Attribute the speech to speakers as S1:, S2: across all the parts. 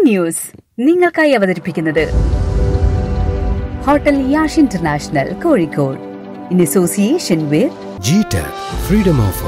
S1: News നിങ്ങൾക്കായി അവതരിപ്പിക്കുന്നത് hotel Yash international Kozhikode in association with
S2: GTAC Freedom Offer.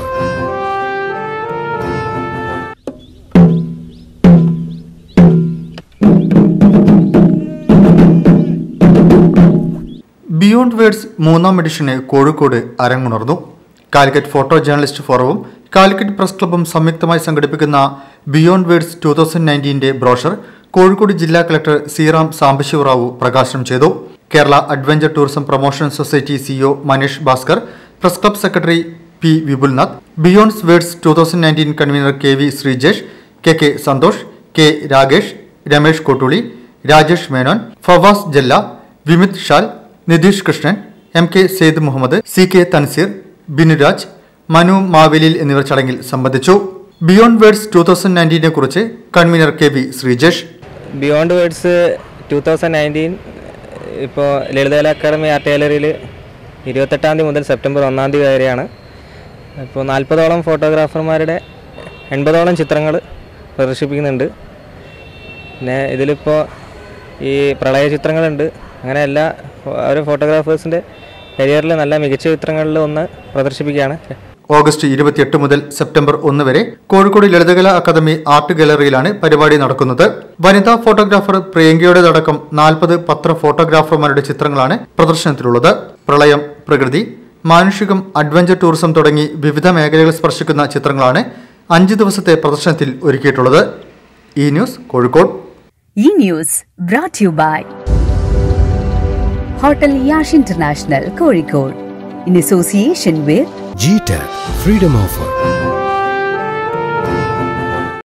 S3: Beyond words മൂന്നാം എഡിഷന് കോഴിക്കോട് അരങ്ങുണർന്നു കാലിക്കറ്റ് ഫോട്ടോ ജേർണലിസ്റ്റ് ഫോറവും കാലിക്കറ്റ് പ്രസ് ക്ലബും സംയുക്തമായി സംഘടിപ്പിക്കുന്ന ബിയോണ്ട് വേർഡ്സ് ടു തൗസൻഡ് നയൻറ്റീൻ്റെ ബ്രോഷർ കോഴിക്കോട് ജില്ലാ കളക്ടർ സീറാം സാംബശിവറാവു പ്രകാശനം ചെയ്തു Kerala adventure tourism promotion society CEO Manish Bhaskar press club secretary P Vipulnath beyonds words two thousand nineteen convener K V Sreejesh K K Santhosh K Ragesh Ramesh കോട്ടുളി Rajesh Menon Fawas Jalla Vimith Shal Nitish Krishnan M K Syed Muhammad C K Tanseer Binuraj Manu Mavelil എന്നിവർ ചടങ്ങിൽ സംബന്ധിച്ചു ബിയോണ്ട് വേർഡ്സ് ടു തൗസൻഡ് നയൻറ്റീനെ കുറിച്ച് convener K V Sreejesh
S4: beyond words two thousand nineteen ഇപ്പോൾ Lalithakala academy art ഗാലറിയിൽ ഇരുപത്തെട്ടാം തീയതി മുതൽ സെപ്റ്റംബർ ഒന്നാം തീയതി വരെയാണ് ഇപ്പോൾ നാൽപ്പതോളം ഫോട്ടോഗ്രാഫർമാരുടെ എൺപതോളം ചിത്രങ്ങൾ പ്രദർശിപ്പിക്കുന്നുണ്ട് പിന്നെ ഇതിലിപ്പോൾ ഈ പ്രളയ ചിത്രങ്ങളുണ്ട് അങ്ങനെ എല്ലാ ഓരോ ഫോട്ടോഗ്രാഫേഴ്സിൻ്റെ കരിയറിൽ നല്ല മികച്ച ചിത്രങ്ങളിൽ ഒന്ന് പ്രദർശിപ്പിക്കുകയാണ്
S3: ഓഗസ്റ്റ് ഇരുപത്തിയെട്ട് മുതൽ സെപ്റ്റംബർ ഒന്ന് വരെ കോഴിക്കോട് ലളിതകലാ അക്കാദമി ആർട്ട് ഗാലറിയിലാണ് പരിപാടി നടക്കുന്നത് വനിതാ ഫോട്ടോഗ്രാഫർ പ്രിയങ്കയുടേതടക്കം നാൽപ്പത് പത്ര ഫോട്ടോഗ്രാഫർമാരുടെ ചിത്രങ്ങളാണ് പ്രദർശനത്തിലുള്ളത് പ്രളയം പ്രകൃതി മാനുഷികം അഡ്വഞ്ചർ ടൂറിസം തുടങ്ങി വിവിധ മേഖലകൾ സ്പർശിക്കുന്ന ചിത്രങ്ങളാണ് അഞ്ച് ദിവസത്തെ പ്രദർശനത്തിൽ ഒരുക്കിയിട്ടുള്ളത് ഈ ന്യൂസ് കോഴിക്കോട്
S1: ഈ news brought you by hotel Yash international Kozhikode in association with
S2: GTAC Freedom Offer.